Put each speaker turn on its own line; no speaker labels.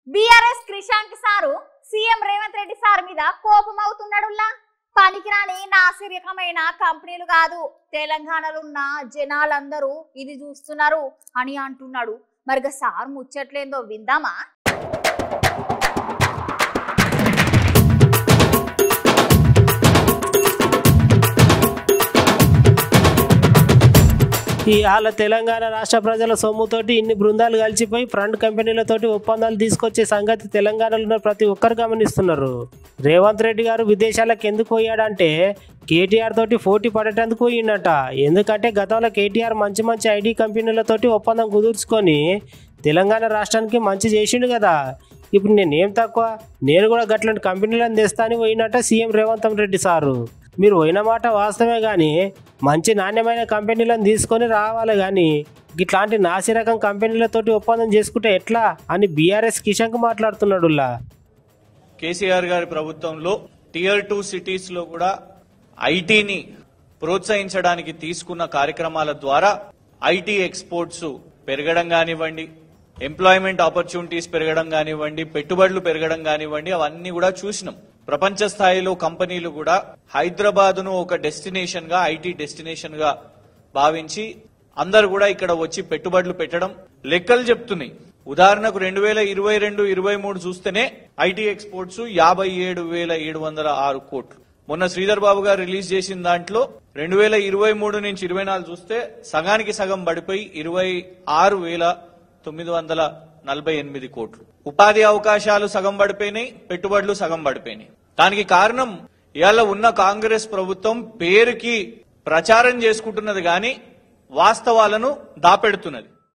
BRS Krishank sir CM Revanth Reddy sir మీద కోపం అవుతున్నాడుల్లా పనికిరాని నాసిరకమైన కంపెనీలు కాదు తెలంగాణలో ఉన్న జనాలందరూ ఇది చూస్తున్నారు అని అంటున్నాడు మరిగా సార్ ముచ్చట్లేందో విందామా
ఈ వాళ్ళ తెలంగాణ రాష్ట్ర ప్రజల సొమ్ముతోటి ఇన్ని బృందాలు కలిసిపోయి ఫ్రంట్ కంపెనీలతోటి ఒప్పందాలు తీసుకొచ్చే సంగతి తెలంగాణలో ఉన్న ప్రతి ఒక్కరు గమనిస్తున్నారు రేవంత్ రెడ్డి గారు విదేశాలకు ఎందుకు పోయాడంటే కేటీఆర్ తోటి పోటీ పడేటందుకు పోయిండట ఎందుకంటే గతంలో కేటీఆర్ మంచి మంచి ఐడి కంపెనీలతోటి ఒప్పందం కుదుర్చుకొని తెలంగాణ రాష్ట్రానికి మంచి చేసిండు కదా ఇప్పుడు నేనేం తక్కువ నేను కూడా గట్లాంటి కంపెనీలను తెస్తాను పోయినట్ట సీఎం రేవంత్ రెడ్డి సారు మీరు పోయిన మాట వాస్తవమే కానీ మంచి నాణ్యమైన కంపెనీలను తీసుకొని రావాలి కానీ ఇట్లాంటి నాసిరకం కంపెనీలతోటి ఒప్పందం చేసుకుంటే ఎట్లా అని బీఆర్ఎస్ కిషన్కు మాట్లాడుతున్నాడులా
కేసీఆర్ గారి ప్రభుత్వంలో టియర్ టూ సిటీస్ లో కూడా ఐటీని ప్రోత్సహించడానికి తీసుకున్న కార్యక్రమాల ద్వారా ఐటీ ఎక్స్పోర్ట్స్ పెరగడం కానివ్వండి ఎంప్లాయ్మెంట్ ఆపర్చునిటీస్ పెరగడం కానివ్వండి పెట్టుబడులు పెరగడం కానివ్వండి అవన్నీ కూడా చూసినాం ప్రపంచ స్థాయిలో కంపెనీలు కూడా హైదరాబాద్ ను ఒక డెస్టినేషన్ గా ఐటీ డెస్టినేషన్ గా భావించి అందరు కూడా ఇక్కడ వచ్చి పెట్టుబడులు పెట్టడం లెక్కలు చెప్తున్నాయి ఉదాహరణకు రెండు వేల ఇరవై రెండు ఇరవై మూడు చూస్తేనే ఐటీ ఎక్స్పోర్ట్స్ యాభై ఏడు వేల ఏడు వందల ఆరు కోట్లు మొన్న శ్రీధర్ బాబు గారు రిలీజ్ చేసిన దాంట్లో రెండు వేల ఇరవై మూడు నుంచి ఇరవై నాలుగు చూస్తే సగానికి సగం పడిపోయి ఇరవై ఆరు వేల తొమ్మిది వందల నలభై ఎనిమిది కోట్లు ఉపాధి అవకాశాలు సగం పడిపోయినాయి పెట్టుబడులు సగం పడిపోయినాయి దానికి కారణం ఇవాళ ఉన్న కాంగ్రెస్ ప్రభుత్వం పేరుకి ప్రచారం చేసుకుంటున్నది గాని వాస్తవాలను దాపెడుతున్నది